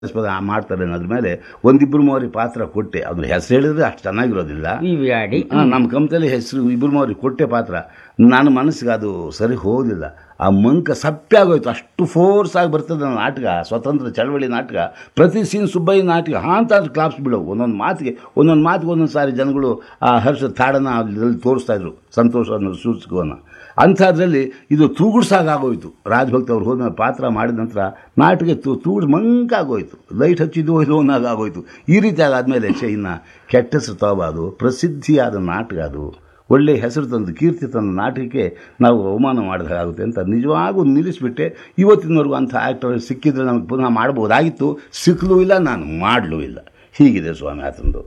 ಹಾಸ್ಯಾಸ್ಪದ ಮಾಡ್ತಾರೆ ಅನ್ನೋದ್ರ ಮೇಲೆ ಒಂದಿಬ್ರು ಮೂವರಿಗೆ ಪಾತ್ರ ಕೊಟ್ಟೆ ಅದ್ರ ಹೆಸರು ಹೇಳಿದ್ರೆ ಅಷ್ಟು ಚೆನ್ನಾಗಿರೋದಿಲ್ಲ ಇವಿ ಆಡಿ ಆ, ನಮ್ಮ ಕಂಪನಿಯಲ್ಲಿ ಹೆಸರು ಇಬ್ಬರು ಮೂವರಿಗೆ ಕೊಟ್ಟೆ ಪಾತ್ರ ನನ್ನ ಮನಸ್ಸಿಗೆ ಅದು ಸರಿ ಹೋಗೋದಿಲ್ಲ ಆ ಮಂಕ ಸಪ್ಪೆ ಆಗೋಯ್ತು ಅಷ್ಟು ಫೋರ್ಸ್ ಆಗಿ ಬರ್ತದೆ ನನ್ನ ನಾಟಕ ಸ್ವತಂತ್ರ ಚಳವಳಿ ನಾಟಕ ಪ್ರತಿ ಸೀನ್ ಸುಬ್ಬಯ್ಯ ನಾಟಕ ಹಾಂತ ಕ್ಲಾಪ್ಸ್ ಬೀಳವು ಒಂದೊಂದು ಮಾತಿಗೆ ಒಂದೊಂದು ಮಾತಿಗೆ ಒಂದೊಂದು ಸಾರಿ ಜನಗಳು ಆ ಹರ್ಷ ತಾಡನ ಅಲ್ಲಿ ತೋರಿಸ್ತಾ ಇದ್ರು ಸಂತೋಷ ಅನ್ನೋ ಸೂಚಕವನ್ನು ಅಂಥದ್ರಲ್ಲಿ ಇದು ತೂಗುಡ್ಸಾಗೋಯ್ತು ರಾಜಭಕ್ತ ಅವ್ರು ಹೋದ್ಮೇಲೆ ಪಾತ್ರ ಮಾಡಿದ ನಂತರ ನಾಟಕ ತು ತೂಗುಡ್ ಮಂಕಾಗೋಯ್ತು ಲೈಟ್ ಹಚ್ಚಿದ್ದು ಇದು ಆಗೋಯ್ತು ಈ ರೀತಿ ಆದಮೇಲೆ ಛೆ ಇನ್ನು ಕೆಟ್ಟ ಹೆಸರು ತಗೋಬಾರ್ದು ಪ್ರಸಿದ್ಧಿಯಾದ ನಾಟಕ ಅದು ಒಳ್ಳೆಯ ಹೆಸರು ತಂದು ಕೀರ್ತಿ ತಂದ ನಾಟಕಕ್ಕೆ ನಾವು ಅವಮಾನ ಮಾಡಿದಾಗುತ್ತೆ ಅಂತ ನಿಜವಾಗೂ ನಿಲ್ಲಿಸ್ಬಿಟ್ಟೆ ಇವತ್ತಿನವರೆಗೂ ಅಂಥ ಆ್ಯಕ್ಟರ್ ಸಿಕ್ಕಿದ್ರೆ ನಮಗೆ ಪುನಃ ಮಾಡ್ಬೋದಾಗಿತ್ತು ಸಿಕ್ಕಲೂ ಇಲ್ಲ ನಾನು ಮಾಡಲೂ ಇಲ್ಲ ಹೀಗಿದೆ ಸ್ವಾಮಿ ಆತಂದು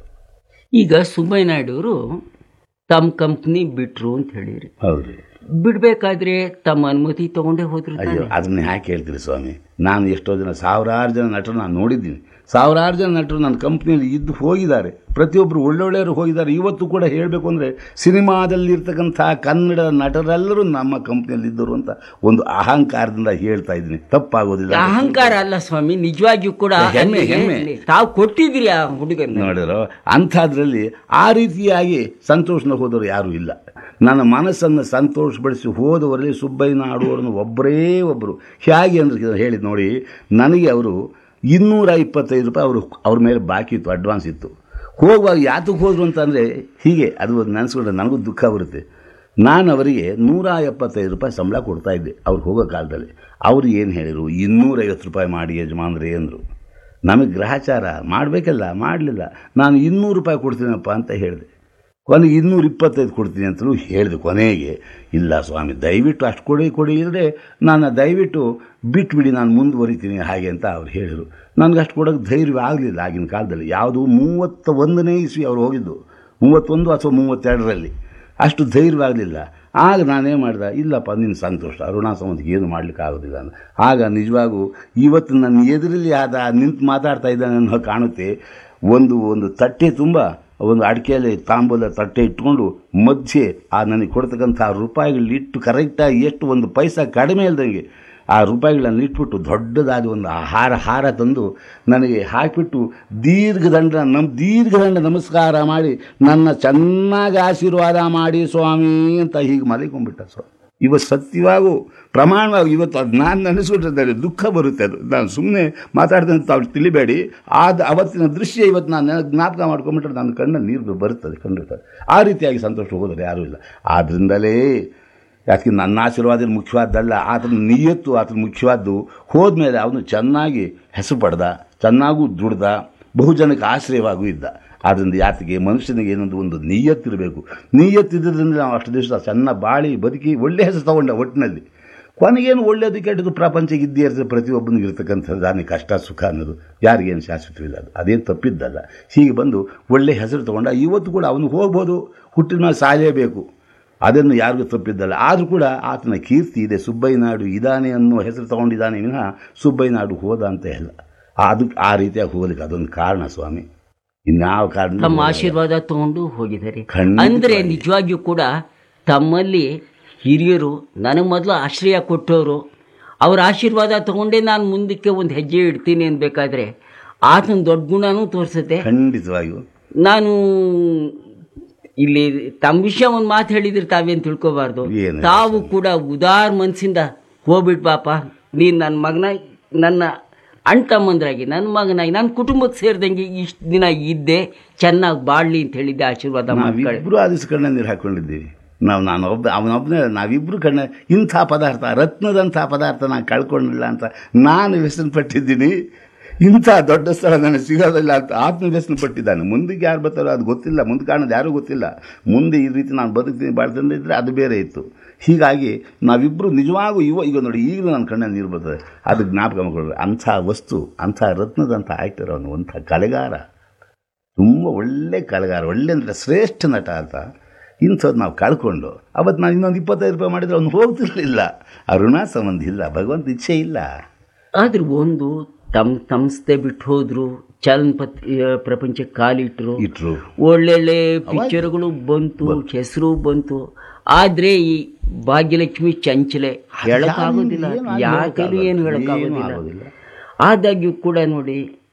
ಈಗ ಸುಬ್ಬಯ್ಯ ನಾಯ್ಡು ತಮ್ಮ ಕಂಪ್ನಿ ಬಿಟ್ರು ಅಂತ ಹೇಳಿರಿ ಹೌದು ಬಿಡ್ಬೇಕಾದ್ರೆ ತಮ್ಮ ಅನುಮತಿ ತಗೊಂಡೇ ಹೋದ್ರು ಅಯ್ಯೋ ತಾನೇ? ಅದನ್ನ ಯಾಕೆ ಹೇಳ್ತೀರಿ ಸ್ವಾಮಿ ನಾನು ಎಷ್ಟೋ ಜನ ಸಾವಿರಾರು ಜನ ನಟರು ನಾನು ನೋಡಿದ್ದೀನಿ ಸಾವಿರಾರು ಜನ ನಟರು ನನ್ನ ಕಂಪ್ನಿಯಲ್ಲಿ ಇದ್ದು ಹೋಗಿದ್ದಾರೆ ಪ್ರತಿಯೊಬ್ಬರು ಒಳ್ಳೊಳ್ಳೆಯವರು ಹೋಗಿದ್ದಾರೆ ಇವತ್ತು ಕೂಡ ಹೇಳಬೇಕು ಅಂದರೆ ಸಿನಿಮಾದಲ್ಲಿರ್ತಕ್ಕಂಥ ಕನ್ನಡ ನಟರೆಲ್ಲರೂ ನಮ್ಮ ಕಂಪ್ನಿಯಲ್ಲಿ ಇದ್ದರು ಅಂತ ಒಂದು ಅಹಂಕಾರದಿಂದ ಹೇಳ್ತಾ ಇದ್ದೀನಿ ತಪ್ಪಾಗೋದಿಲ್ಲ ಅಹಂಕಾರ ಅಲ್ಲ ಸ್ವಾಮಿ ನಿಜವಾಗಿಯೂ ಕೂಡ ಹೆಮ್ಮೆ, ಅಲ್ಲಿ ಹೆಮ್ಮೆ. ತಾವು ಕೊಟ್ಟಿದ್ರಿ ಆ ಹುಡುಗನ ನೋಡಿದ್ರು ಅಂಥದ್ರಲ್ಲಿ ಆ ರೀತಿಯಾಗಿ ಸಂತೋಷನ ಹೋದವರು ಯಾರೂ ಇಲ್ಲ ನನ್ನ ಮನಸ್ಸನ್ನು ಸಂತೋಷಪಡಿಸಿ ಹೋದವರಲ್ಲಿ ಸುಬ್ಬಯ್ಯ ನಾಡುವರನ್ನು ಒಬ್ಬರೇ ಒಬ್ಬರು ಹೇಗೆ ಅಂದ್ರೆ ಹೇಳಿದ್ ನೋಡಿ ನನಗೆ ಅವರು ಇನ್ನೂರ ಇಪ್ಪತ್ತೈದು ರೂಪಾಯಿ ಅವರು ಅವ್ರ ಮೇಲೆ ಬಾಕಿ ಇತ್ತು ಅಡ್ವಾನ್ಸ್ ಇತ್ತು ಹೋಗುವಾಗ ಯಾತಕ್ಕೆ ಹೋದ್ರು ಅಂತಂದರೆ ಹೀಗೆ ಅದು ಒಂದು ನೆನೆಸ್ಕೊಂಡ್ರೆ ನನಗೂ ದುಃಖ ಬರುತ್ತೆ ನಾನು ಅವರಿಗೆ ನೂರ ಎಪ್ಪತ್ತೈದು ರೂಪಾಯಿ ಸಂಬಳ ಕೊಡ್ತಾ ಇದ್ದೆ ಅವ್ರು ಹೋಗೋ ಕಾಲದಲ್ಲಿ ಅವ್ರು ಏನು ಹೇಳಿದರು ಇನ್ನೂರೈವತ್ತು ರೂಪಾಯಿ ಮಾಡಿ ಯಜಮಾನ್ರಿ ಅಂದರು ನಮಗೆ ಗ್ರಹಚಾರ ಮಾಡಬೇಕಲ್ಲ ಮಾಡಲಿಲ್ಲ ನಾನು ಇನ್ನೂರು ರೂಪಾಯಿ ಕೊಡ್ತೀನಪ್ಪ ಅಂತ ಹೇಳಿದೆ ಕೊನೆಗೆ ಇನ್ನೂರ ಇಪ್ಪತ್ತೈದು ಕೊಡ್ತೀನಿ ಅಂತಲೂ ಹೇಳಿದೆ ಕೊನೆಗೆ ಇಲ್ಲ ಸ್ವಾಮಿ ದಯವಿಟ್ಟು ಅಷ್ಟು ಕೊಡಿ ಕೊಡಿ ಇಲ್ಲದೆ ನಾನು ದಯವಿಟ್ಟು ಬಿಟ್ಬಿಡಿ ನಾನು ಮುಂದುವರಿತೀನಿ ಹಾಗೆ ಅಂತ ಅವ್ರು ಹೇಳಿದರು ನನಗೆ ಅಷ್ಟು ಕೊಡೋಕ್ಕೆ ಧೈರ್ಯ ಆಗಲಿಲ್ಲ ಆಗಿನ ಕಾಲದಲ್ಲಿ ಯಾವುದು ಮೂವತ್ತ ಒಂದನೇ ಇಸ್ವಿ ಅವ್ರು ಹೋಗಿದ್ದು ಮೂವತ್ತೊಂದು ಅಥವಾ ಮೂವತ್ತೆರಡರಲ್ಲಿ ಅಷ್ಟು ಧೈರ್ಯವಾಗಲಿಲ್ಲ ಆಗ ನಾನೇನು ಮಾಡಿದೆ ಇಲ್ಲಪ್ಪ ನಿನ್ನ ಸಂತೋಷ ಅರುಣಾ ಸಂಬಂಧಕ್ಕೆ ಏನು ಮಾಡ್ಲಿಕ್ಕೆ ಆಗೋದಿಲ್ಲ ಅಂತ ಆಗ ನಿಜವಾಗೂ ಇವತ್ತು ನನ್ನ ಎದುರಲ್ಲಿ ಆದ ನಿಂತು ಮಾತಾಡ್ತಾ ಇದ್ದಾನೆ ಅನ್ನೋ ಕಾಣುತ್ತೆ ಒಂದು ಒಂದು ತಟ್ಟೆ ತುಂಬ ಒಂದು ಅಡಿಕೆಯಲ್ಲಿ ತಾಂಬೂಲ ತಟ್ಟೆ ಇಟ್ಕೊಂಡು ಮಧ್ಯೆ ಆ ನನಗೆ ಕೊಡ್ತಕ್ಕಂಥ ರೂಪಾಯಿಗಳಿಟ್ಟು ಕರೆಕ್ಟಾಗಿ ಎಷ್ಟು ಒಂದು ಪೈಸಾ ಕಡಿಮೆ ಇಲ್ದಂಗೆ ಆ ರೂಪಾಯಿಗಳನ್ನು ಇಟ್ಬಿಟ್ಟು ದೊಡ್ಡದಾದ ಒಂದು ಹಾರ ಹಾರ ತಂದು ನನಗೆ ಹಾಕಿಬಿಟ್ಟು ದೀರ್ಘದಂಡ ನಮ್ ದೀರ್ಘದಂಡ ನಮಸ್ಕಾರ ಮಾಡಿ ನನ್ನ ಚೆನ್ನಾಗಿ ಆಶೀರ್ವಾದ ಮಾಡಿ ಸ್ವಾಮಿ ಅಂತ ಹೀಗೆ ಮಲಿಕೊಂಡ್ಬಿಟ್ಟ ಸ್ವಾಮಿ ಇವತ್ತು ಸತ್ಯವಾಗೂ ಪ್ರಮಾಣವಾಗಿ ಇವತ್ತು ಅದು ನಾನು ನೆನೆಸ್ಕೊಂಡಿದ್ದಾರೆ ದುಃಖ ಬರುತ್ತೆ ಅದು ನಾನು ಸುಮ್ಮನೆ ಮಾತಾಡ್ದಂತ ಅವ್ರು ತಿಳಿಬೇಡಿ ಆದ ಅವತ್ತಿನ ದೃಶ್ಯ ಇವತ್ತು ನಾನು ನೆನ- ಜ್ಞಾಪಕ ಮಾಡ್ಕೊಂಬಿಟ್ರೆ ನನ್ನ ಕಣ್ಣಲ್ಲಿ ನೀರು ಬರುತ್ತದೆ ಖಂಡಿತ ಆ ರೀತಿಯಾಗಿ ಸಂತೋಷ ಹೋಗೋದ್ರೆ ಯಾರೂ ಇಲ್ಲ ಆದ್ದರಿಂದಲೇ ಯಾಕೆ ನನ್ನ ಆಶೀರ್ವಾದ ಮುಖ್ಯವಾದ್ದಲ್ಲ ಆತನ ನಿಯತ್ತು ಆತನ ಮುಖ್ಯವಾದ್ದು ಹೋದ್ಮೇಲೆ ಅವನು ಚೆನ್ನಾಗಿ ಹೆಸರು ಪಡೆದ ಚೆನ್ನಾಗೂ ದುಡ್ದ ಬಹುಜನಕ್ಕೆ ಆಶ್ರಯವಾಗೂ ಇದ್ದ ಆದ್ದರಿಂದ ಯಾತಿಗೆ ಮನುಷ್ಯನಿಗೆ ಏನೊಂದು ಒಂದು ನಿಯತ್ತಿರಬೇಕು ನಿಯತ್ತಿದ್ದರಿಂದ ನಾವು ಅಷ್ಟು ದಿವಸ ಚೆನ್ನಾಗಿ ಬಾಳಿ ಬದುಕಿ ಒಳ್ಳೆ ಹೆಸರು ತಗೊಂಡ ಒಟ್ಟಿನಲ್ಲಿ ಕೊನೆಗೇನು ಒಳ್ಳೆಯದು ಕೆಟ್ಟದ್ದು ಪ್ರಪಂಚಕ್ಕೆ ಇದ್ದೇ ಇರ್ತದೆ ಪ್ರತಿಯೊಬ್ಬನಿಗೆ ಇರ್ತಕ್ಕಂಥದ್ದು ದಾನಿ ಕಷ್ಟ ಸುಖ ಅನ್ನೋದು ಯಾರಿಗೇನು ಶಾಶ್ವತವಿಲ್ಲ ಅದು ಅದೇನು ತಪ್ಪಿದ್ದಲ್ಲ ಹೀಗೆ ಬಂದು ಒಳ್ಳೆ ಹೆಸರು ತಗೊಂಡ ಇವತ್ತು ಕೂಡ ಅವನು ಹೋಗ್ಬೋದು ಹುಟ್ಟಿನ ಮೇಲೆ ಸಾಯಲೇಬೇಕು ಅದನ್ನು ಯಾರಿಗೂ ತಪ್ಪಿದ್ದಲ್ಲ ಆದರೂ ಕೂಡ ಆತನ ಕೀರ್ತಿ ಇದೆ ಸುಬ್ಬಯ್ಯ ನಾಡು ಇದಾನೆ ಅನ್ನೋ ಹೆಸರು ತಗೊಂಡಿದ್ದಾನೆ ವಿನಃ ಸುಬ್ಬಯ್ಯ ನಾಡು ಹೋದ ಅಂತ ಇಲ್ಲ ಅದು ಆ ರೀತಿಯಾಗಿ ಹೋಗ್ಲಿಕ್ಕೆ ಅದೊಂದು ಕಾರಣ ಸ್ವಾಮಿ ಇನ್ಯಾವ ಕಾರಣ ತಮ್ಮ ಆಶೀರ್ವಾದ ತಗೊಂಡು ಹೋಗಿದ್ದಾರೆ ಖಂಡಿತವಾಗಿ. ಅಂದ್ರೆ ನಿಜವಾಗಿಯೂ ಕೂಡ ತಮ್ಮಲ್ಲಿ ಹಿರಿಯರು ನನಗೆ ಮೊದಲು ಆಶ್ರಯ ಕೊಟ್ಟವರು ಅವ್ರ ಆಶೀರ್ವಾದ ತಗೊಂಡೇ ನಾನು ಮುಂದಕ್ಕೆ ಒಂದು ಹೆಜ್ಜೆ ಇಡ್ತೀನಿ ಅನ್ಬೇಕಾದ್ರೆ ಆತನ ದೊಡ್ಡ ಗುಣನೂ ತೋರಿಸುತ್ತೆ ಖಂಡಿತವಾಗಿಯೂ ನಾನು ಇಲ್ಲಿ ತಮ್ಮ ವಿಷಯ ಒಂದು ಮಾತು ಹೇಳಿದ್ರೆ ತಾವೇನು ತಿಳ್ಕೊಬಾರ್ದು ಏನು? ತಾವು ಕೂಡ ಉದಾರ ಮನಸ್ಸಿಂದ ಹೋಗ್ಬಿಟ್ ಪಾಪ ನೀನು ನನ್ನ ಮಗನ ನನ್ನ ಅಣ್ಣ ತಮ್ಮಂದ್ರಾಗಿ ನನ್ನ ಮಗನಾಗಿ ನನ್ನ ಕುಟುಂಬಕ್ಕೆ ಸೇರಿದಂಗೆ ಇಷ್ಟು ದಿನ ಇದ್ದೆ ಚೆನ್ನಾಗಿ ಬಾಳ್ಲಿ ಅಂತ ಹೇಳಿದ್ದೆ ಆಶೀರ್ವಾದ ಮಾಡ್ಕೊಳ್ಳಿ ನಾವಿಬ್ರು ಆ ದಿವಸ ಕಣ್ಣ ನೀರು ಹಾಕೊಂಡಿದ್ದೀವಿ ನಾವು ನಾನು ಒಬ್ಬ ಅವನೊಬ್ಬನೇ ನಾವಿಬ್ರು ಕಣ್ಣ ಇಂಥ ಪದಾರ್ಥ ರತ್ನದಂಥ ಪದಾರ್ಥ ನಾನು ಕಳ್ಕೊಂಡಿಲ್ಲ ಅಂತ ನಾನು ವ್ಯಸನ ಪಟ್ಟಿದ್ದೀನಿ ಇಂಥ ದೊಡ್ಡ ಸ್ಥಳ ನನಗೆ ಸಿಗೋದಿಲ್ಲ ಅಂತ ಆತ್ಮ ವ್ಯಸನ ಪಟ್ಟಿದ್ದಾನೆ ಮುಂದಕ್ಕೆ ಯಾರು ಬರ್ತಾರೋ ಅದು ಗೊತ್ತಿಲ್ಲ ಮುಂದೆ ಕಾಣೋದು ಯಾರೂ ಗೊತ್ತಿಲ್ಲ ಮುಂದೆ ಈ ರೀತಿ ನಾನು ಬದುಕ್ತೀನಿ ಬಾಳ್ತಂದ್ರೆ ಇದ್ದರೆ ಅದು ಬೇರೆ ಇತ್ತು ಹೀಗಾಗಿ ನಾವಿಬ್ಬರು ನಿಜವಾಗೂ ಇವ ಈಗ ನೋಡಿ ಈಗಲೂ ನನ್ನ ಕಣ್ಣಲ್ಲಿ ನೀರು ಬರ್ತದೆ ಅದು ಜ್ಞಾಪಕ ಮಾಡ್ಕೊಳ್ಳಿ ಅಂಥ ವಸ್ತು ಅಂಥ ರತ್ನದಂಥ ಆ್ಯಕ್ಟರ್ ಅವನು ಅಂಥ ಕಲೆಗಾರ ತುಂಬ ಒಳ್ಳೆ ಕಲೆಗಾರ ಒಳ್ಳೆ ಅಂದರೆ ಶ್ರೇಷ್ಠ ನಟ ಅಂತ ಇಂಥದ್ದು ನಾವು ಕಳ್ಕೊಂಡು ಅವತ್ತು ನಾನು ಇನ್ನೊಂದು ಇಪ್ಪತ್ತೈದು ರೂಪಾಯಿ ಮಾಡಿದರೆ ಅವ್ನು ಹೋಗ್ತಿರ್ಲಿಲ್ಲ ಆ ಋಣ ಸಂಬಂಧ ಇಲ್ಲ ಭಗವಂತ ಇಚ್ಛೆ ಇಲ್ಲ ಆದ್ರೆ ಒಂದು ತಮ್ಮ ಸಂಸ್ಥೆ ಬಿಟ್ಟು ಹೋದ್ರು ಚಲನಪತ್ ಪ್ರಪಂಚಕ್ಕೆ ಕಾಲಿಟ್ರು ಇಟ್ರು ಒಳ್ಳೊಳ್ಳೆ ಪಿಕ್ಚರ್ಗಳು ಬಂತು ಹೆಸರು ಬಂತು ಆದ್ರೆ ಈ ಭಾಗ್ಯಲಕ್ಷ್ಮಿ ಚಂಚಲೆ ಹೇಳಕ್ಕಾಗೋದಿಲ್ಲ ಏನು ಯಾಕಲೂ ಏನು ಏನು ಹೇಳಕ್ಕಾಗೋದಿಲ್ಲ ಆಗೋದಿಲ್ಲ. ಆದಾಗ್ಯೂ ಕೂಡ ನೋಡಿ